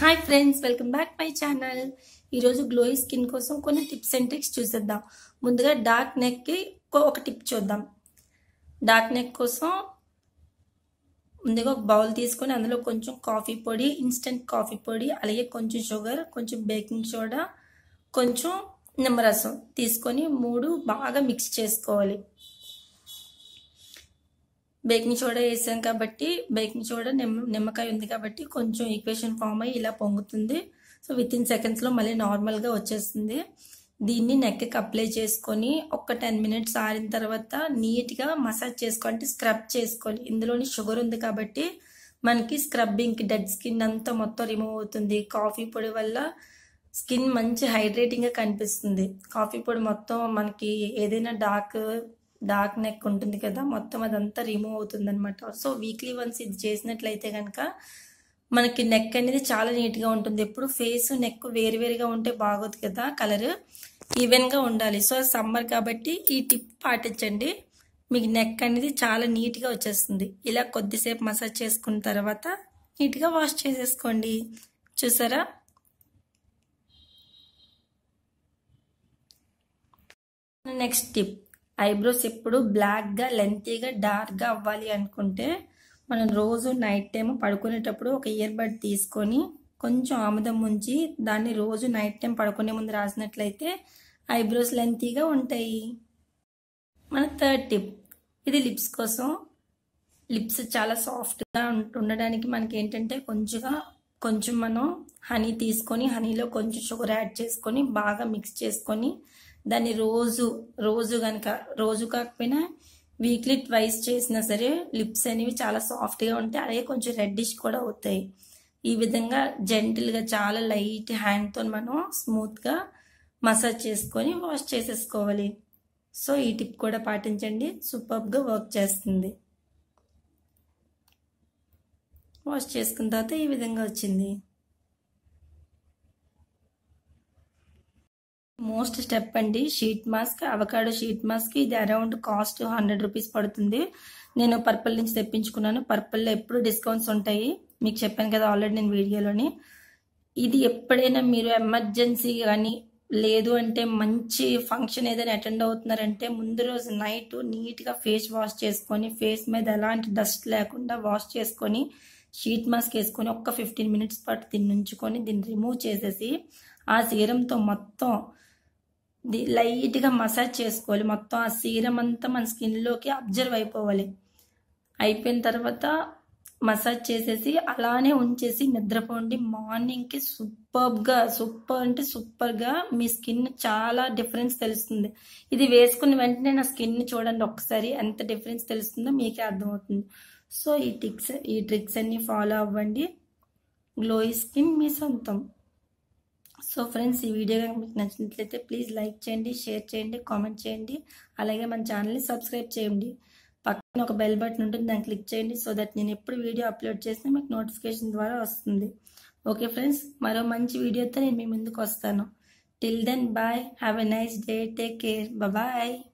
hi friends welcome back my channel ఈరోజు glowy skin కోసం కొన్ని టిప్స్ అండ్ ట్రిక్స్ చూసేద్దాం ముందుగా డార్క్ నెక్కి ఒక టిప్ చూద్దాం డార్క్ నెక్ కోసం ముందుగా ఒక బౌల్ తీసుకొని అందులో కొంచెం కాఫీ పొడి ఇన్స్టెంట్ కాఫీ పొడి అలాగే కొంచెం షుగర్ కొంచెం బేకింగ్ సోడా కొంచెం నిమ్మరసం తీసుకొని మూడు బాగా మిక్స్ చేసుకోవాలి బేకింగ్ సోడా వేసాం కాబట్టి బేకింగ్ సోడా నిమ్మ నిమ్మకాయ ఉంది కాబట్టి కొంచెం ఈక్వేషన్ ఫామ్ అయ్యి ఇలా పొంగుతుంది సో విత్ ఇన్ సెకండ్స్లో మళ్ళీ నార్మల్గా వచ్చేస్తుంది దీన్ని నెక్కి అప్లై చేసుకొని ఒక టెన్ మినిట్స్ ఆరిన తర్వాత నీట్గా మసాజ్ చేసుకో అంటే స్క్రబ్ చేసుకోవాలి ఇందులోని షుగర్ ఉంది కాబట్టి మనకి స్క్రబ్బింగ్కి డెడ్ స్కిన్ అంతా మొత్తం రిమూవ్ అవుతుంది కాఫీ పొడి వల్ల స్కిన్ మంచి హైడ్రేటింగ్గా కనిపిస్తుంది కాఫీ పొడి మొత్తం మనకి ఏదైనా డార్క్ డార్క్ నెక్ ఉంటుంది కదా మొత్తం అదంతా రిమూవ్ అవుతుంది అనమాట సో వీక్లీ వన్స్ ఇది చేసినట్లయితే కనుక మనకి నెక్ అనేది చాలా నీట్గా ఉంటుంది ఎప్పుడు ఫేస్ నెక్ వేరువేరుగా ఉంటే బాగోదు కదా కలర్ ఈవెన్గా ఉండాలి సో సమ్మర్ కాబట్టి ఈ టిప్ పాటించండి మీకు నెక్ అనేది చాలా నీట్గా వచ్చేస్తుంది ఇలా కొద్దిసేపు మసాజ్ చేసుకున్న తర్వాత నీట్గా వాష్ చేసేసుకోండి చూసారా నెక్స్ట్ టిప్ ఐబ్రోస్ ఎప్పుడు బ్లాక్గా లెంతీగా డార్క్గా అవ్వాలి అనుకుంటే మనం రోజు నైట్ టైం పడుకునేటప్పుడు ఒక ఇయర్ బడ్ తీసుకొని కొంచెం ఆముదం ఉంచి దాన్ని రోజు నైట్ టైం పడుకునే ముందు రాసినట్లయితే ఐబ్రోస్ లెంతీగా ఉంటాయి మన థర్డ్ టిప్ ఇది లిప్స్ కోసం లిప్స్ చాలా సాఫ్ట్గా ఉండడానికి మనకి ఏంటంటే కొంచెంగా కొంచెం మనం హనీ తీసుకొని హనీలో కొంచెం షుగర్ యాడ్ చేసుకొని బాగా మిక్స్ చేసుకొని దాన్ని రోజు రోజు కనుక రోజు కాకపోయినా వీక్లీ ట్వైస్ చేసినా సరే లిప్స్ అనేవి చాలా సాఫ్ట్గా ఉంటాయి అలాగే కొంచెం రెడ్డిష్ కూడా అవుతాయి ఈ విధంగా జెంటిల్గా చాలా లైట్ హ్యాండ్తో మనం స్మూత్గా మసాజ్ చేసుకొని వాష్ చేసేసుకోవాలి సో ఈ టిప్ కూడా పాటించండి సూపర్గా వర్క్ చేస్తుంది వాష్ చేసుకున్న తర్వాత ఈ విధంగా వచ్చింది మోస్ట్ స్టెప్ అండి sheet mask avocado sheet mask ఇది అరౌండ్ కాస్ట్ హండ్రెడ్ రూపీస్ పడుతుంది నేను పర్పుల్ నుంచి తెప్పించుకున్నాను పర్పుల్లో ఎప్పుడు డిస్కౌంట్స్ ఉంటాయి మీకు చెప్పాను కదా ఆల్రెడీ నేను వీడియోలోని ఇది ఎప్పుడైనా మీరు ఎమర్జెన్సీ కానీ లేదు అంటే మంచి ఫంక్షన్ ఏదైనా అటెండ్ అవుతున్నారంటే ముందు రోజు నైట్ నీట్గా ఫేస్ వాష్ చేసుకొని ఫేస్ మీద ఎలాంటి డస్ట్ లేకుండా వాష్ చేసుకొని షీట్ మాస్క్ వేసుకొని ఒక్క ఫిఫ్టీన్ మినిట్స్ పాటు దీన్ని ఉంచుకొని దీన్ని రిమూవ్ చేసేసి ఆ సీరంతో మొత్తం లైట్గా మసాజ్ చేసుకోవాలి మొత్తం ఆ సీరం అంతా మన స్కిన్లోకి అబ్జర్వ్ అయిపోవాలి అయిపోయిన తర్వాత మసాజ్ చేసేసి అలానే ఉంచేసి నిద్రపోండి మార్నింగ్కి సూపర్గా సూపర్ అంటే సూపర్గా మీ స్కిన్ చాలా డిఫరెన్స్ తెలుస్తుంది ఇది వేసుకున్న వెంటనే నా స్కిన్ చూడండి ఒకసారి ఎంత డిఫరెన్స్ తెలుస్తుందో మీకే అర్థమవుతుంది సో ఈ టిక్స్ ఈ ట్రిక్స్ అన్ని ఫాలో అవ్వండి గ్లోయి స్కిన్ మీ సొంతం సో ఫ్రెండ్స్ ఈ వీడియో కనుక మీకు నచ్చినట్లయితే ప్లీజ్ లైక్ చేయండి షేర్ చేయండి కామెంట్ చేయండి అలాగే మన ఛానల్ని సబ్స్క్రైబ్ చేయండి పక్కన ఒక బెల్ బటన్ ఉంటుంది దాన్ని క్లిక్ చేయండి సో దట్ నేను ఎప్పుడు వీడియో అప్లోడ్ చేసినా మీకు నోటిఫికేషన్ ద్వారా వస్తుంది ఓకే ఫ్రెండ్స్ మరో మంచి వీడియోతో నేను మీ ముందుకు వస్తాను till then bye have a nice day take care bye